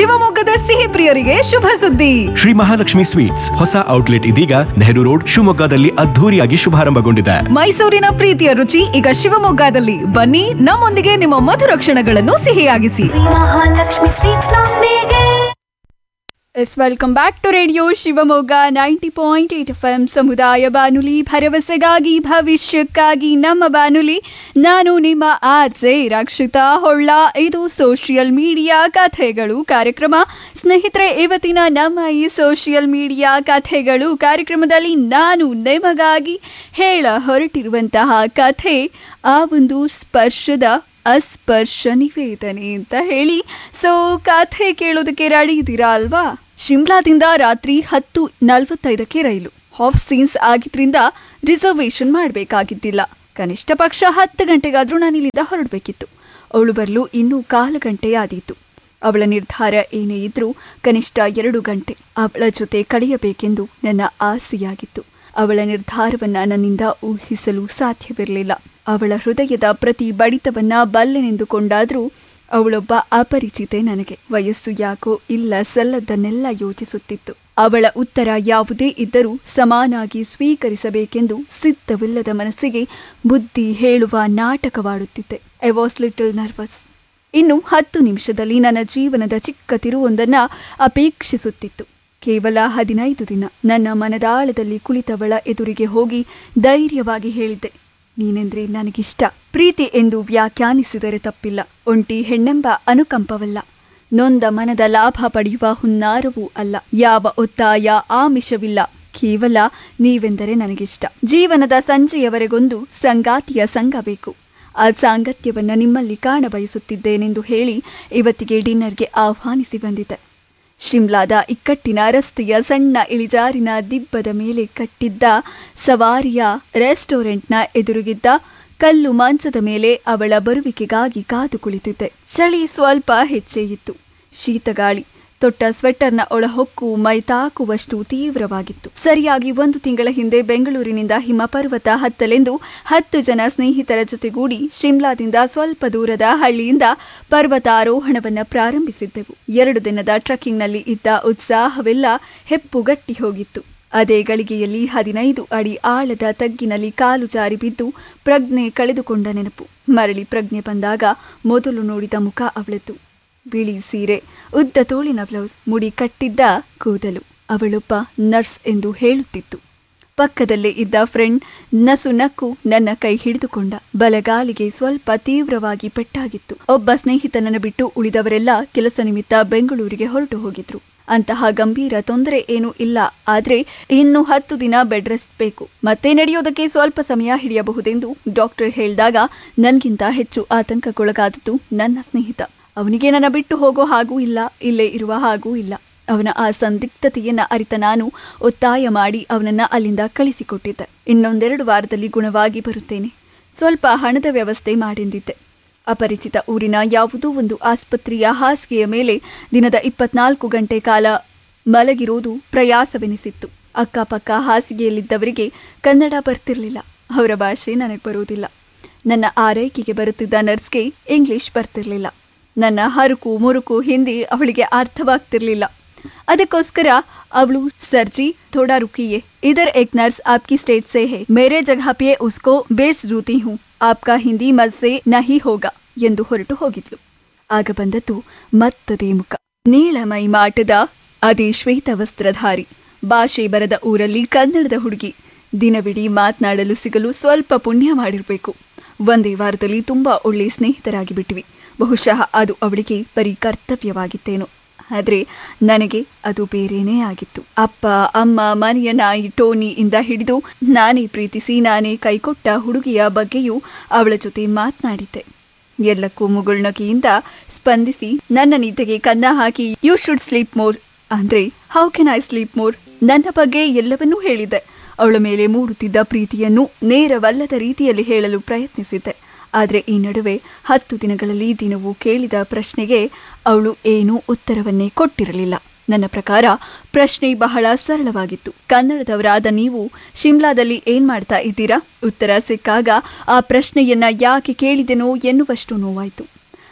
ಶಿವಮೊಗ್ಗದ ಸಿಹಿ ಪ್ರಿಯರಿಗೆ ಶುಭ ಸುದ್ದಿ ಶ್ರೀ ಮಹಾಲಕ್ಷ್ಮಿ ಸ್ವೀಟ್ಸ್ ಹೊಸ ಔಟ್ಲೆಟ್ ಇದೀಗ ನೆಹರು ರೋಡ್ ಶಿವಮೊಗ್ಗದಲ್ಲಿ ಅದ್ಧೂರಿಯಾಗಿ ಶುಭಾರಂಭಗೊಂಡಿದೆ ಮೈಸೂರಿನ ಪ್ರೀತಿಯ ರುಚಿ ಈಗ ಶಿವಮೊಗ್ಗದಲ್ಲಿ ಬನ್ನಿ ನಮ್ಮೊಂದಿಗೆ ನಿಮ್ಮ ಮಧುರ ಕ್ಷಣಗಳನ್ನು ಸಿಹಿಯಾಗಿಸಿ ಮಹಾಲಕ್ಷ್ಮಿ ಸ್ವೀಟ್ಸ್ ನೊಂದಿಗೆ yes welcome back to radio Shivamogga ninety point eight F M ಸಮುದಾಯ ಬಾನುಲಿ ಭರವಸೆಗಾಗಿ ಭವಿಷ್ಯಕ್ಕಾಗಿ ನಮ್ಮ ಬಾನುಲಿ ನಾನು ನಿಮ್ಮ ಆರ್ಜೆ ರಕ್ಷಿತಾ ಹೊಳ್ಳ ಇದು ಸೋಷಿಯಲ್ ಮೀಡಿಯಾ ಕಥೆಗಳು ಕಾರ್ಯಕ್ರಮ ಸ್ನೇಹಿತರೆ ಇವತ್ತಿನ ನಮ್ಮ ಈ ಸೋಷಿಯಲ್ ಮೀಡಿಯಾ ಕಥೆಗಳು ಕಾರ್ಯಕ್ರಮದಲ್ಲಿ ನಾನು ನಿಮಗಾಗಿ ಹೇಳ ಹೊರಟಿರುವಂತಹ ಕಥೆ ಆ ಒಂದು ಸ್ಪರ್ಶದ ಅಸ್ಪರ್ಶ ನಿವೇದನೆ ಅಂತ ಹೇಳಿ ಸೊ ಕಥೆ ಕೇಳೋದಕ್ಕೆ ರೆಡಿ ಇದ್ದೀರಾ ಅಲ್ವಾ ಶಿಮ್ಲಾದಿಂದ ರಾತ್ರಿ ಹತ್ತು ನಲವತ್ತೈದಕ್ಕೆ ರೈಲು ಹಾಫ್ ಸೀನ್ಸ್ ಆಗಿದ್ರಿಂದ ರಿಸರ್ವೇಶನ್ ಮಾಡಬೇಕಾಗಿದ್ದಿಲ್ಲ ಕನಿಷ್ಠ ಪಕ್ಷ ಹತ್ತು ಗಂಟೆಗಾದರೂ ನಾನು ಇಲ್ಲಿಂದ ಹೊರಡಬೇಕಿತ್ತು ಅವಳು ಬರಲು ಇನ್ನೂ ಕಾಲು ಗಂಟೆ ಆದೀತು ಅವಳ ನಿರ್ಧಾರ ಏನೇ ಇದ್ರೂ ಕನಿಷ್ಠ ಎರಡು ಗಂಟೆ ಅವಳ ಜೊತೆ ಕಳೆಯಬೇಕೆಂದು ನನ್ನ ಆಸೆಯಾಗಿತ್ತು ಅವಳ ನಿರ್ಧಾರವನ್ನ ನನ್ನಿಂದ ಊಹಿಸಲು ಸಾಧ್ಯವಿರಲಿಲ್ಲ ಅವಳ ಹೃದಯದ ಪ್ರತಿ ಬಡಿತವನ್ನ ಬಲ್ಲೆನೆಂದುಕೊಂಡಾದ್ರೂ ಅವಳೊಬ್ಬ ಅಪರಿಚಿತೆ ನನಗೆ ವಯಸ್ಸು ಯಾಕೋ ಇಲ್ಲ ಸಲ್ಲದ್ದನ್ನೆಲ್ಲ ಯೋಚಿಸುತ್ತಿತ್ತು ಅವಳ ಉತ್ತರ ಯಾವುದೇ ಇದ್ದರೂ ಸಮಾನಾಗಿ ಸ್ವೀಕರಿಸಬೇಕೆಂದು ಸಿದ್ಧವಿಲ್ಲದ ಮನಸ್ಸಿಗೆ ಬುದ್ಧಿ ಹೇಳುವ ನಾಟಕವಾಡುತ್ತಿದ್ದೆ ಐ ವಾಸ್ ಲಿಟಲ್ ನರ್ವಸ್ ಇನ್ನು ಹತ್ತು ನಿಮಿಷದಲ್ಲಿ ನನ್ನ ಜೀವನದ ಚಿಕ್ಕ ತಿರುವೊಂದನ್ನ ಅಪೇಕ್ಷಿಸುತ್ತಿತ್ತು ಕೇವಲ ಹದಿನೈದು ದಿನ ನನ್ನ ಮನದಾಳದಲ್ಲಿ ಕುಳಿತವಳ ಎದುರಿಗೆ ಹೋಗಿ ಧೈರ್ಯವಾಗಿ ಹೇಳಿದ್ದೆ ನೀನೆಂದ್ರೆ ನನಗಿಷ್ಟ ಪ್ರೀತಿ ಎಂದು ವ್ಯಾಖ್ಯಾನಿಸಿದರೆ ತಪ್ಪಿಲ್ಲ ಒಂಟಿ ಹೆಣ್ಣೆಂಬ ಅನುಕಂಪವಲ್ಲ ನೊಂದ ಮನದ ಲಾಭ ಪಡೆಯುವ ಹುನ್ನಾರವೂ ಅಲ್ಲ ಯಾವ ಒತ್ತಾಯ ಆಮಿಷವಿಲ್ಲ ಕೇವಲ ನೀವೆಂದರೆ ನನಗಿಷ್ಟ ಜೀವನದ ಸಂಜೆಯವರೆಗೊಂದು ಸಂಗಾತಿಯ ಸಂಘ ಬೇಕು ಆ ಸಾಂಗತ್ಯವನ್ನ ನಿಮ್ಮಲ್ಲಿ ಕಾಣಬಯಸುತ್ತಿದ್ದೇನೆಂದು ಹೇಳಿ ಇವತ್ತಿಗೆ ಡಿನ್ನರ್ಗೆ ಆಹ್ವಾನಿಸಿ ಬಂದಿದ್ದೆ ಶಿಮ್ಲಾದ ಇಕ್ಕಟ್ಟಿನ ರಸ್ತೆಯ ಸಣ್ಣ ಇಳಿಜಾರಿನ ದಿಬ್ಬದ ಮೇಲೆ ಕಟ್ಟಿದ್ದ ಸವಾರಿಯ ರೆಸ್ಟೋರೆಂಟ್ನ ಎದುರುಗಿದ್ದ ಕಲ್ಲು ಮಂಚದ ಮೇಲೆ ಅವಳ ಬರುವಿಕೆಗಾಗಿ ಕಾದು ಕುಳಿತಿದ್ದೆ ಚಳಿ ಸ್ವಲ್ಪ ಹೆಚ್ಚೇ ಇತ್ತು ಶೀತಗಾಳಿ ತೊಟ್ಟ ಸ್ವೆಟರ್ನ ಒಳಹೊಕ್ಕು ಮೈ ತಾಕುವಷ್ಟು ತೀವ್ರವಾಗಿತ್ತು ಸರಿಯಾಗಿ ಒಂದು ತಿಂಗಳ ಹಿಂದೆ ಬೆಂಗಳೂರಿನಿಂದ ಹಿಮಪರ್ವತ ಹತ್ತಲೆಂದು ಹತ್ತು ಜನ ಸ್ನೇಹಿತರ ಜೊತೆಗೂಡಿ ಶಿಮ್ಲಾದಿಂದ ಸ್ವಲ್ಪ ದೂರದ ಹಳ್ಳಿಯಿಂದ ಪರ್ವತಾರೋಹಣವನ್ನ ಪ್ರಾರಂಭಿಸಿದ್ದೆವು ಎರಡು ದಿನದ ಟ್ರಕ್ಕಿಂಗ್ನಲ್ಲಿ ಇದ್ದ ಉತ್ಸಾಹವೆಲ್ಲ ಹೆಪ್ಪುಗಟ್ಟಿ ಹೋಗಿತ್ತು ಅದೇ ಗಳಿಗೆಯಲ್ಲಿ ಹದಿನೈದು ಅಡಿ ಆಳದ ತಗ್ಗಿನಲ್ಲಿ ಕಾಲು ಜಾರಿ ಬಿದ್ದು ಪ್ರಜ್ಞೆ ಕಳೆದುಕೊಂಡ ನೆನಪು ಮರಳಿ ಪ್ರಜ್ಞೆ ಬಂದಾಗ ಮೊದಲು ನೋಡಿದ ಮುಖ ಅವಳದ್ದು ಬಿಳಿ ಸೀರೆ ಉದ್ದ ತೋಳಿನ ಬ್ಲೌಸ್ ಮುಡಿ ಕಟ್ಟಿದ್ದ ಕೂದಲು ಅವಳೊಬ್ಬ ನರ್ಸ್ ಎಂದು ಹೇಳುತ್ತಿತ್ತು ಪಕ್ಕದಲ್ಲೇ ಇದ್ದ ಫ್ರೆಂಡ್ ನಸು ನಕ್ಕು ನನ್ನ ಕೈ ಹಿಡಿದುಕೊಂಡ ಬಲಗಾಲಿಗೆ ಸ್ವಲ್ಪ ತೀವ್ರವಾಗಿ ಪೆಟ್ಟಾಗಿತ್ತು ಒಬ್ಬ ಸ್ನೇಹಿತನನ್ನು ಬಿಟ್ಟು ಉಳಿದವರೆಲ್ಲ ಕೆಲಸ ನಿಮಿತ್ತ ಬೆಂಗಳೂರಿಗೆ ಹೊರಟು ಹೋಗಿದ್ರು ಅಂತಹ ಗಂಭೀರ ತೊಂದರೆ ಏನೂ ಇಲ್ಲ ಆದ್ರೆ ಇನ್ನು ಹತ್ತು ದಿನ ಬೆಡ್ ರೆಸ್ಟ್ ಬೇಕು ಮತ್ತೆ ನಡೆಯೋದಕ್ಕೆ ಸ್ವಲ್ಪ ಸಮಯ ಹಿಡಿಯಬಹುದೆಂದು ಡಾಕ್ಟರ್ ಹೇಳಿದಾಗ ನನ್ಗಿಂತ ಹೆಚ್ಚು ಆತಂಕಕ್ಕೊಳಗಾದದ್ದು ನನ್ನ ಸ್ನೇಹಿತ ಅವನಿಗೆ ನನ್ನ ಬಿಟ್ಟು ಹೋಗೋ ಹಾಗೂ ಇಲ್ಲ ಇಲ್ಲೇ ಇರುವ ಹಾಗೂ ಇಲ್ಲ ಅವನ ಆ ಸಂದಿಗ್ಧತೆಯನ್ನ ಅರಿತ ನಾನು ಒತ್ತಾಯ ಮಾಡಿ ಅವನನ್ನ ಅಲ್ಲಿಂದ ಕಳಿಸಿಕೊಟ್ಟಿದ್ದೆ ಇನ್ನೊಂದೆರಡು ವಾರದಲ್ಲಿ ಗುಣವಾಗಿ ಬರುತ್ತೇನೆ ಸ್ವಲ್ಪ ಹಣದ ವ್ಯವಸ್ಥೆ ಮಾಡೆಂದಿದ್ದೆ ಅಪರಿಚಿತ ಊರಿನ ಯಾವುದೋ ಒಂದು ಆಸ್ಪತ್ರೆಯ ಹಾಸಿಗೆಯ ಮೇಲೆ ದಿನದ ಇಪ್ಪತ್ನಾಲ್ಕು ಗಂಟೆ ಕಾಲ ಮಲಗಿರೋದು ಪ್ರಯಾಸವೆನಿಸಿತ್ತು ಅಕ್ಕಪಕ್ಕ ಹಾಸಿಗೆಯಲ್ಲಿದ್ದವರಿಗೆ ಕನ್ನಡ ಬರ್ತಿರ್ಲಿಲ್ಲ ಅವರ ಭಾಷೆ ನನಗೆ ಬರುವುದಿಲ್ಲ ನನ್ನ ಆರೈಕೆಗೆ ಬರುತ್ತಿದ್ದ ನರ್ಸ್ಗೆ ಇಂಗ್ಲಿಷ್ ಬರ್ತಿರ್ಲಿಲ್ಲ ನನ್ನ ಹರುಕು ಮುರುಕು ಹಿಂದಿ ಅವಳಿಗೆ ಅರ್ಥವಾಗ್ತಿರ್ಲಿಲ್ಲ ಅದಕ್ಕೋಸ್ಕರ ಅವಳು ಸರ್ಜಿ ಥೋಡಾ रुकिए इधर एक नर्स आपकी स्टेट से है मेरे जगह पे उसको बेस जूती हूँ आपका ಹಿಂದಿ ಮಜ್ಸೆ ನಹಿ ಹೋಗ ಎಂದು ಹೊರಟು ಹೋಗಿದ್ಲು ಆಗ ಬಂದದ್ದು ಮತ್ತದೇ ಮುಖ ನೀಳ ಮೈಮಾಟದ ಅದೇ ಶ್ವೇತ ವಸ್ತ್ರಧಾರಿ ಭಾಷೆ ಬರದ ಊರಲ್ಲಿ ಕನ್ನಡದ ಹುಡುಗಿ ದಿನವಿಡೀ ಮಾತನಾಡಲು ಸಿಗಲು ಸ್ವಲ್ಪ ಪುಣ್ಯ ಮಾಡಿರಬೇಕು ಒಂದೇ ವಾರದಲ್ಲಿ ತುಂಬಾ ಒಳ್ಳೆ ಸ್ನೇಹಿತರಾಗಿ ಬಿಟ್ವಿ ಬಹುಶಃ ಅದು ಅವಳಿಗೆ ಬರೀ ಕರ್ತವ್ಯವಾಗಿತ್ತೇನೋ ಆದರೆ ನನಗೆ ಅದು ಬೇರೇನೇ ಆಗಿತ್ತು ಅಪ್ಪ ಅಮ್ಮ ಮನೆಯ ನಾಯಿ ಟೋನಿ ಇಂದ ಹಿಡಿದು ನಾನೇ ಪ್ರೀತಿಸಿ ನಾನೇ ಕೈಕೊಟ್ಟ ಹುಡುಗಿಯ ಬಗ್ಗೆಯೂ ಅವಳ ಜೊತೆ ಮಾತನಾಡಿದ್ದೆ ಎಲ್ಲಕ್ಕೂ ಮುಗುಳ್ನಗೆಯಿಂದ ಸ್ಪಂದಿಸಿ ನನ್ನ ನಿದ್ದೆಗೆ ಕನ್ನ ಹಾಕಿ ಯು ಶುಡ್ ಸ್ಲೀಪ್ ಮೋರ್ ಅಂದ್ರೆ how can I sleep more ನನ್ನ ಬಗ್ಗೆ ಎಲ್ಲವನ್ನೂ ಹೇಳಿದ್ದೆ ಅವಳ ಮೇಲೆ ಮೂಡುತ್ತಿದ್ದ ಪ್ರೀತಿಯನ್ನು ನೇರವಲ್ಲದ ರೀತಿಯಲ್ಲಿ ಹೇಳಲು ಪ್ರಯತ್ನಿಸಿದ್ದೆ ಆದರೆ ಈ ನಡುವೆ ಹತ್ತು ದಿನಗಳಲ್ಲಿ ದಿನವೂ ಕೇಳಿದ ಪ್ರಶ್ನೆಗೆ ಅವಳು ಏನೂ ಉತ್ತರವನ್ನೇ ಕೊಟ್ಟಿರಲಿಲ್ಲ ನನ್ನ ಪ್ರಕಾರ ಪ್ರಶ್ನೆ ಬಹಳ ಸರಳವಾಗಿತ್ತು ಕನ್ನಡದವರಾದ ನೀವು ಶಿಮ್ಲಾದಲ್ಲಿ ಏನ್ ಮಾಡ್ತಾ ಇದ್ದೀರಾ ಉತ್ತರ ಸಿಕ್ಕಾಗ ಆ ಪ್ರಶ್ನೆಯನ್ನ ಯಾಕೆ ಕೇಳಿದೆನೋ ಎನ್ನುವಷ್ಟು ನೋವಾಯಿತು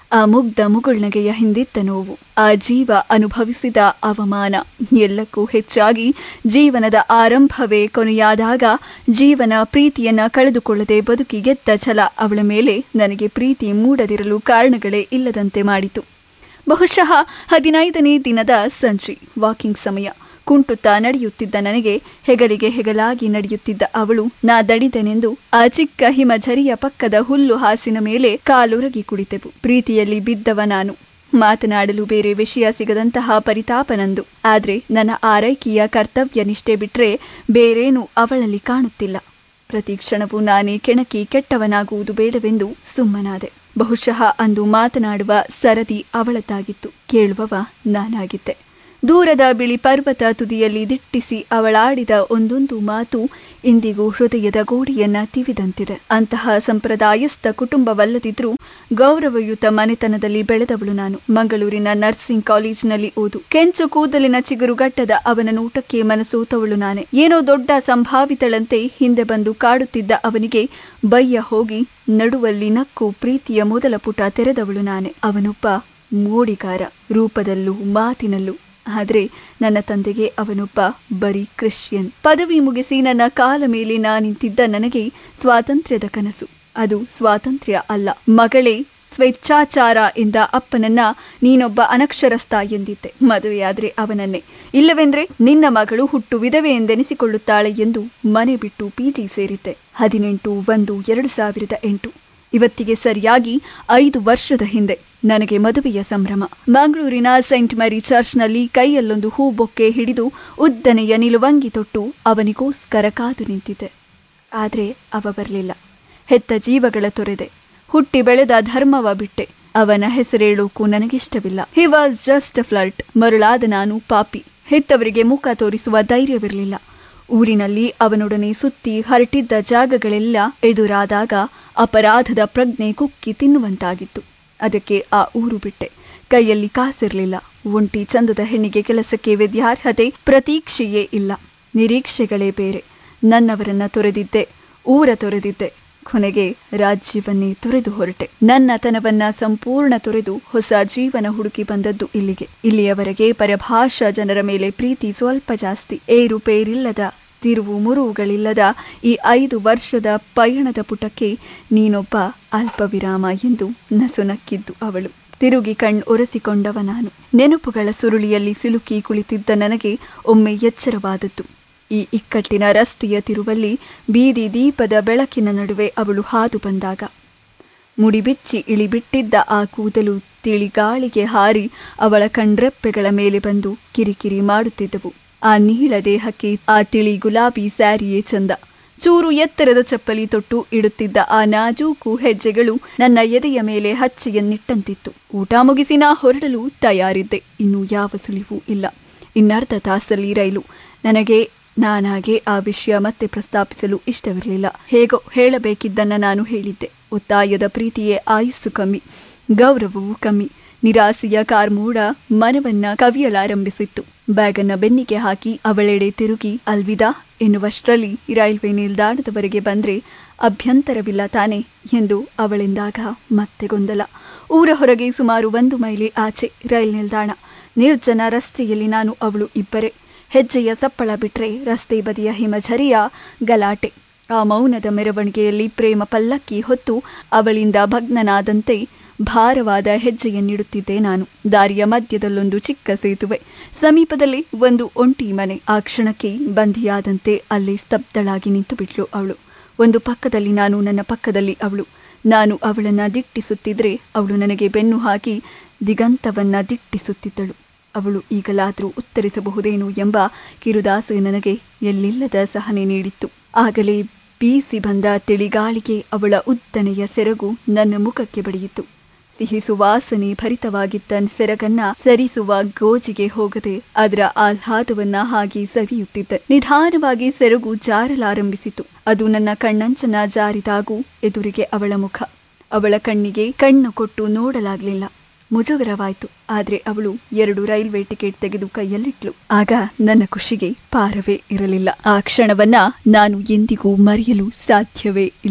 ಆ ಮುಗ್ಧ ಮುಗುಳ್ನಗೆಯ ಹಿಂದಿದ್ದ ನೋವು ಆ ಜೀವ ಅನುಭವಿಸಿದ ಅವಮಾನ ಎಲ್ಲಕ್ಕೂ ಹೆಚ್ಚಾಗಿ ಜೀವನದ ಆರಂಭವೇ ಕೊನೆಯಾದಾಗ ಜೀವನ ಪ್ರೀತಿಯನ್ನ ಕಳೆದುಕೊಳ್ಳದೆ ಬದುಕಿಗೆದ್ದ ಛಲ ಅವಳ ಮೇಲೆ ನನಗೆ ಪ್ರೀತಿ ಮೂಡದಿರಲು ಕಾರಣಗಳೇ ಇಲ್ಲದಂತೆ ಮಾಡಿತು ಬಹುಶಃ ಹದಿನೈದನೇ ದಿನದ ಸಂಜೆ ವಾಕಿಂಗ್ ಸಮಯ ಕುಂಟುತ್ತಾ ನಡೆಯುತ್ತಿದ್ದ ನನಗೆ ಹೆಗಲಿಗೆ ಹೆಗಲಾಗಿ ನಡೆಯುತ್ತಿದ್ದ ಅವಳು ನಾ ದಡಿದನೆಂದು ಆ ಚಿಕ್ಕ ಹಿಮಝರಿಯ ಪಕ್ಕದ ಹುಲ್ಲು ಹಾಸಿನ ಮೇಲೆ ಕಾಲೊರಗಿ ಕುಳಿತೆವು ಪ್ರೀತಿಯಲ್ಲಿ ಬಿದ್ದವ ನಾನು ಮಾತನಾಡಲು ಬೇರೆ ವಿಷಯ ಸಿಗದಂತಹ ಪರಿತಾಪ ನಂದು ಆದ್ರೆ ನನ್ನ ಆರೈಕೆಯ ಕರ್ತವ್ಯ ನಿಷ್ಠೆ ಬಿಟ್ರೆ ಬೇರೇನೂ ಅವಳಲ್ಲಿ ಕಾಣುತ್ತಿಲ್ಲ ಪ್ರತಿ ಕ್ಷಣವೂ ನಾನೇ ಕೆಣಕಿ ಕೆಟ್ಟವನಾಗುವುದು ಬೇಡವೆಂದು ಸುಮ್ಮನಾದೆ ಬಹುಶಃ ಅಂದು ಮಾತನಾಡುವ ಸರದಿ ಅವಳದ್ದಾಗಿತ್ತು ಕೇಳುವವ ನಾನಾಗಿದ್ದೆ ದೂರದ ಬಿಳಿ ಪರ್ವತ ತುದಿಯಲ್ಲಿ ದಿಟ್ಟಿಸಿ ಅವಳಾಡಿದ ಒಂದೊಂದು ಮಾತು ಇಂದಿಗೂ ಹೃದಯದ ಗೋಡೆಯನ್ನ ತಿವಿದಂತಿದೆ ಅಂತಹ ಸಂಪ್ರದಾಯಸ್ಥ ಕುಟುಂಬವಲ್ಲದಿದ್ರೂ ಗೌರವಯುತ ಮನೆತನದಲ್ಲಿ ಬೆಳೆದವಳು ನಾನು ಮಂಗಳೂರಿನ ನರ್ಸಿಂಗ್ ಕಾಲೇಜಿನಲ್ಲಿ ಓದು ಕೆಂಚು ಕೂದಲಿನ ಚಿಗುರುಗಟ್ಟದ ಅವನ ನೋಟಕ್ಕೆ ಮನಸೋತವಳು ನಾನೇ ಏನೋ ದೊಡ್ಡ ಸಂಭಾವಿತಳಂತೆ ಹಿಂದೆ ಬಂದು ಕಾಡುತ್ತಿದ್ದ ಅವನಿಗೆ ಬಯ್ಯ ಹೋಗಿ ನಡುವಲ್ಲಿ ನಕ್ಕು ಪ್ರೀತಿಯ ಮೊದಲ ಪುಟ ತೆರೆದವಳು ನಾನೇ ಅವನೊಬ್ಬ ಮೋಡಿಗಾರ ರೂಪದಲ್ಲೂ ಮಾತಿನಲ್ಲೂ ಆದರೆ ನನ್ನ ತಂದೆಗೆ ಅವನೊಬ್ಬ ಬರೀ ಕ್ರಿಶ್ಚಿಯನ್ ಪದವಿ ಮುಗಿಸಿ ನನ್ನ ಕಾಲ ಮೇಲೆ ನಾ ನಿಂತಿದ್ದ ನನಗೆ ಸ್ವಾತಂತ್ರ್ಯದ ಕನಸು ಅದು ಸ್ವಾತಂತ್ರ್ಯ ಅಲ್ಲ ಮಗಳೇ ಸ್ವೇಚ್ಛಾಚಾರ ಎಂದ ಅಪ್ಪನನ್ನ ನೀನೊಬ್ಬ ಅನಕ್ಷರಸ್ಥ ಎಂದಿದ್ದೆ ಮದುವೆಯಾದ್ರೆ ಅವನನ್ನೇ ಇಲ್ಲವೆಂದ್ರೆ ನಿನ್ನ ಮಗಳು ಹುಟ್ಟು ವಿಧವೆ ಎಂದೆನಿಸಿಕೊಳ್ಳುತ್ತಾಳೆ ಎಂದು ಮನೆ ಬಿಟ್ಟು ಪಿಜಿ ಸೇರಿದ್ದೆ ಹದಿನೆಂಟು ಒಂದು ಎರಡು ಸಾವಿರದ ಎಂಟು ಇವತ್ತಿಗೆ ಸರಿಯಾಗಿ ಐದು ವರ್ಷದ ಹಿಂದೆ ನನಗೆ ಮದುವೆಯ ಸಂಭ್ರಮ ಮಂಗಳೂರಿನ ಸೈಂಟ್ ಮ್ಯಾರಿ ಚರ್ಚ್ನಲ್ಲಿ ಕೈಯಲ್ಲೊಂದು ಹೂ ಬೊಕ್ಕೆ ಹಿಡಿದು ಉದ್ದನೆಯ ನಿಲುವಂಗಿ ತೊಟ್ಟು ಅವನಿಗೋಸ್ಕರ ಕಾದು ನಿಂತಿದ್ದೆ ಆದರೆ ಅವ ಬರಲಿಲ್ಲ ಹೆತ್ತ ಜೀವಗಳ ತೊರೆದೆ ಹುಟ್ಟಿ ಬೆಳೆದ ಧರ್ಮವ ಬಿಟ್ಟೆ ಅವನ ಹೆಸರೇಳೋಕು ನನಗಿಷ್ಟವಿಲ್ಲ he was just a flirt ಮರುಳಾದ ನಾನು ಪಾಪಿ ಹೆತ್ತವರಿಗೆ ಮುಖ ತೋರಿಸುವ ಧೈರ್ಯವಿರಲಿಲ್ಲ ಊರಿನಲ್ಲಿ ಅವನೊಡನೆ ಸುತ್ತಿ ಹರಟಿದ್ದ ಜಾಗಗಳೆಲ್ಲ ಎದುರಾದಾಗ ಅಪರಾಧದ ಪ್ರಜ್ಞೆ ಕುಕ್ಕಿ ತಿನ್ನುವಂತಾಗಿತ್ತು ಅದಕ್ಕೆ ಆ ಊರು ಬಿಟ್ಟೆ ಕೈಯಲ್ಲಿ ಕಾಸಿರಲಿಲ್ಲ ಒಂಟಿ ಚಂದದ ಹೆಣ್ಣಿಗೆ ಕೆಲಸಕ್ಕೆ ವಿದ್ಯಾರ್ಹತೆ ಪ್ರತೀಕ್ಷೆಯೇ ಇಲ್ಲ ನಿರೀಕ್ಷೆಗಳೇ ಬೇರೆ ನನ್ನವರನ್ನ ತೊರೆದಿದ್ದೆ ಊರ ತೊರೆದಿದ್ದೆ ಕೊನೆಗೆ ರಾಜ್ಯವನ್ನೇ ತೊರೆದು ಹೊರಟೆ ನನ್ನ ತನವನ್ನ ಸಂಪೂರ್ಣ ತೊರೆದು ಹೊಸ ಜೀವನ ಹುಡುಕಿ ಬಂದದ್ದು ಇಲ್ಲಿಗೆ ಇಲ್ಲಿಯವರೆಗೆ ಪರಭಾಷಾ ಜನರ ಮೇಲೆ ಪ್ರೀತಿ ಸ್ವಲ್ಪ ಜಾಸ್ತಿ ಏರುಪೇರಿಲ್ಲದ ತಿರುವು ಮುರುವುಗಳಿಲ್ಲದ ಈ ಐದು ವರ್ಷದ ಪಯಣದ ಪುಟಕ್ಕೆ ನೀನೊಬ್ಬ ಅಲ್ಪ ವಿರಾಮ ಎಂದು ನಸು ನಕ್ಕಿದ್ದು ಅವಳು ತಿರುಗಿ ಕಣ್ ಒರೆಸಿಕೊಂಡವ ನಾನು ನೆನಪುಗಳ ಸುರುಳಿಯಲ್ಲಿ ಸಿಲುಕಿ ಕುಳಿತಿದ್ದ ನನಗೆ ಒಮ್ಮೆ ಎಚ್ಚರವಾದದ್ದು ಈ ಇಕ್ಕಟ್ಟಿನ ರಸ್ತೆಯ ತಿರುವಲ್ಲಿ ಬೀದಿ ದೀಪದ ಬೆಳಕಿನ ನಡುವೆ ಅವಳು ಹಾದು ಬಂದಾಗ ಮುಡಿಬಿಚ್ಚಿ ಇಳಿಬಿಟ್ಟಿದ್ದ ಆ ಕೂದಲು ತಿಳಿಗಾಳಿಗೆ ಹಾರಿ ಅವಳ ಕಣ್ರೆಪ್ಪೆಗಳ ಮೇಲೆ ಬಂದು ಕಿರಿಕಿರಿ ಮಾಡುತ್ತಿದ್ದವು ಆ ನೀಳ ದೇಹಕ್ಕೆ ಆ ತಿಳಿ ಗುಲಾಬಿ ಸ್ಯಾರಿಯೇ ಚಂದ ಚೂರು ಎತ್ತರದ ಚಪ್ಪಲಿ ತೊಟ್ಟು ಇಡುತ್ತಿದ್ದ ಆ ನಾಜೂಕು ಹೆಜ್ಜೆಗಳು ನನ್ನ ಎದೆಯ ಮೇಲೆ ಹಚ್ಚೆಯನ್ನಿಟ್ಟಂತಿತ್ತು ಊಟ ಮುಗಿಸಿ ನಾ ಹೊರಡಲು ತಯಾರಿದ್ದೆ ಇನ್ನು ಯಾವ ಸುಳಿವೂ ಇಲ್ಲ ಇನ್ನರ್ಧ ತಾಸಲ್ಲಿ ರೈಲು ನನಗೆ ನಾನಾಗೆ ಆ ವಿಷಯ ಮತ್ತೆ ಪ್ರಸ್ತಾಪಿಸಲು ಇಷ್ಟವಿರಲಿಲ್ಲ ಹೇಗೋ ಹೇಳಬೇಕಿದ್ದನ್ನ ನಾನು ಹೇಳಿದ್ದೆ ಒತ್ತಾಯದ ಪ್ರೀತಿಯೇ ಆಯುಸ್ಸು ಕಮ್ಮಿ ಗೌರವವೂ ಕಮ್ಮಿ ನಿರಾಸೆಯ ಕಾರ್ಮೂಡ ಮನವನ್ನ ಕವಿಯಲಾರಂಭಿಸಿತ್ತು ಬ್ಯಾಗನ್ನ ಬೆನ್ನಿಗೆ ಹಾಕಿ ಅವಳೆಡೆ ತಿರುಗಿ ಅಲ್ವಿದಾ ಎನ್ನುವಷ್ಟರಲ್ಲಿ ರೈಲ್ವೆ ನಿಲ್ದಾಣದವರೆಗೆ ಬಂದ್ರೆ ಅಭ್ಯಂತರವಿಲ್ಲ ತಾನೆ ಎಂದು ಅವಳೆಂದಾಗ ಮತ್ತೆ ಗೊಂದಲ ಊರ ಹೊರಗೆ ಸುಮಾರು ಒಂದು ಮೈಲಿ ಆಚೆ ರೈಲ್ ನಿಲ್ದಾಣ ನಿರ್ಜನ ರಸ್ತೆಯಲ್ಲಿ ನಾನು ಅವಳು ಇಬ್ಬರೇ ಹೆಜ್ಜೆಯ ಸಪ್ಪಳ ಬಿಟ್ರೆ ರಸ್ತೆ ಬದಿಯ ಹಿಮಝರಿಯ ಗಲಾಟೆ ಆ ಮೌನದ ಮೆರವಣಿಗೆಯಲ್ಲಿ ಪ್ರೇಮ ಪಲ್ಲಕ್ಕಿ ಹೊತ್ತು ಅವಳಿಂದ ಭಗ್ನನಾದಂತೆ ಭಾರವಾದ ಹೆಜ್ಜೆಯನ್ನಿಡುತ್ತಿದ್ದೆ ನಾನು ದಾರಿಯ ಮಧ್ಯದಲ್ಲೊಂದು ಚಿಕ್ಕ ಸೇತುವೆ ಸಮೀಪದಲ್ಲಿ ಒಂದು ಒಂಟಿ ಮನೆ ಆ ಕ್ಷಣಕ್ಕೆ ಬಂಧಿಯಾದಂತೆ ಅಲ್ಲಿ ಸ್ತಬ್ಧಳಾಗಿ ನಿಂತು ಬಿಟ್ಲು ಅವಳು ಒಂದು ಪಕ್ಕದಲ್ಲಿ ನಾನು ನನ್ನ ಪಕ್ಕದಲ್ಲಿ ಅವಳು ನಾನು ಅವಳನ್ನ ದಿಟ್ಟಿಸುತ್ತಿದ್ರೆ ಅವಳು ನನಗೆ ಬೆನ್ನು ಹಾಕಿ ದಿಗಂತವನ್ನ ದಿಟ್ಟಿಸುತ್ತಿದ್ದಳು ಅವಳು ಈಗಲಾದರೂ ಉತ್ತರಿಸಬಹುದೇನೋ ಎಂಬ ಕಿರುದಾಸೆ ನನಗೆ ಎಲ್ಲಿಲ್ಲದ ಸಹನೆ ನೀಡಿತ್ತು ಆಗಲೇ ಬೀಸಿ ಬಂದ ತಿಳಿಗಾಳಿಗೆ ಅವಳ ಉದ್ದನೆಯ ಸೆರಗು ನನ್ನ ಮುಖಕ್ಕೆ ಬಡಿಯಿತು ಸಿಹಿ ಸುವಾಸನೆ ಭರಿತವಾಗಿದ್ದ ಸೆರಗನ್ನ ಸರಿಸುವ ಗೋಜಿಗೆ ಹೋಗದೆ ಅದರ ಆಹ್ಲಾದವನ್ನ ಹಾಗೆ ಸವಿಯುತ್ತಿದ್ದೆ ನಿಧಾನವಾಗಿ ಸೆರಗು ಜಾರಲಾರಂಭಿಸಿತು ಅದು ನನ್ನ ಕಣ್ಣಂಚನ ಜಾರಿದಾಗೂ ಎದುರಿಗೆ ಅವಳ ಮುಖ ಅವಳ ಕಣ್ಣಿಗೆ ಕಣ್ಣು ಕೊಟ್ಟು ನೋಡಲಾಗ್ಲಿಲ್ಲ ಮುಜುಗರವಾಯ್ತು ಆದ್ರೆ ಅವಳು ಎರಡು ರೈಲ್ವೆ ಟಿಕೆಟ್ ತೆಗೆದು ಕೈಯಲ್ಲಿಟ್ಲು ಆಗ ನನ್ನ ಖುಷಿಗೆ ಪಾರವೇ ಇರಲಿಲ್ಲ ಆ ಕ್ಷಣವನ್ನ ನಾನು ಎಂದಿಗೂ ಮರೆಯಲು ಸಾಧ್ಯವೇ ಇಲ್ಲ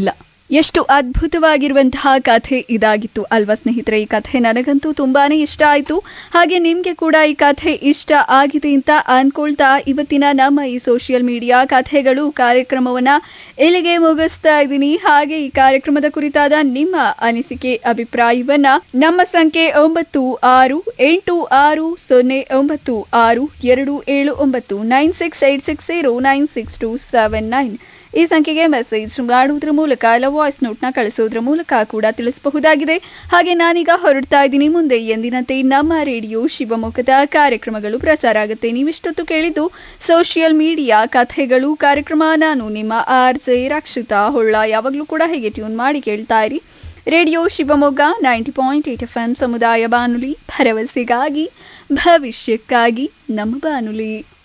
ಎಷ್ಟು ಅದ್ಭುತವಾಗಿರುವಂತಹ ಕಥೆ ಇದಾಗಿತ್ತು ಅಲ್ವಾ ಸ್ನೇಹಿತರೆ ಈ ಕಥೆ ನನಗಂತೂ ತುಂಬಾನೇ ಇಷ್ಟ ಆಯಿತು ಹಾಗೆ ನಿಮಗೆ ಕೂಡ ಈ ಕಥೆ ಇಷ್ಟ ಆಗಿದೆ ಅಂತ ಅನ್ಕೊಳ್ತಾ ಇವತ್ತಿನ ನಮ್ಮ ಈ ಸೋಷಿಯಲ್ ಮೀಡಿಯಾ ಕಥೆಗಳು ಕಾರ್ಯಕ್ರಮವನ್ನ ಇಲ್ಲಿಗೆ ಮುಗಿಸ್ತಾ ಇದ್ದೀನಿ ಹಾಗೆ ಈ ಕಾರ್ಯಕ್ರಮದ ಕುರಿತಾದ ನಿಮ್ಮ ಅನಿಸಿಕೆ ಅಭಿಪ್ರಾಯವನ್ನ ನಮ್ಮ ಸಂಖ್ಯೆ ಒಂಬತ್ತು ಆರು ಎಂಟು ಆರು ಸೊನ್ನೆ ಒಂಬತ್ತು ಆರು ಎರಡು ಏಳು ಒಂಬತ್ತು nine six eight six zero nine six two seven nine ಈ ಸಂಖ್ಯೆಗೆ ಮೆಸೇಜ್ ಮಾಡುವುದರ ಮೂಲಕ ಇಲ್ಲ ವಾಯ್ಸ್ ನೋಟ್ನ ಕಳಿಸೋದ್ರ ಮೂಲಕ ಕೂಡ ತಿಳಿಸಬಹುದಾಗಿದೆ ಹಾಗೆ ನಾನೀಗ ಹೊರಡ್ತಾ ಇದ್ದೀನಿ ಮುಂದೆ ಎಂದಿನಂತೆ ನಮ್ಮ ರೇಡಿಯೋ ಶಿವಮೊಗ್ಗದ ಕಾರ್ಯಕ್ರಮಗಳು ಪ್ರಸಾರ ಆಗುತ್ತೆ ನೀವಿಷ್ಟೊತ್ತು ಕೇಳಿದ್ದು ಸೋಷಿಯಲ್ ಮೀಡಿಯಾ ಕಥೆಗಳು ಕಾರ್ಯಕ್ರಮ ನಾನು ನಿಮ್ಮ ಆರ್ ಜೆ ರಕ್ಷಿತಾ ಹೊಳ್ಳ ಯಾವಾಗಲೂ ಕೂಡ ಹೇಗೆ ಟ್ಯೂನ್ ಮಾಡಿ ಕೇಳ್ತಾ ಇರಿ radio Shivamogga ninety point eight F M ಸಮುದಾಯ ಬಾನುಲಿ ಭರವಸೆಗಾಗಿ ಭವಿಷ್ಯಕ್ಕಾಗಿ ನಮ್ಮ ಬಾನುಲಿ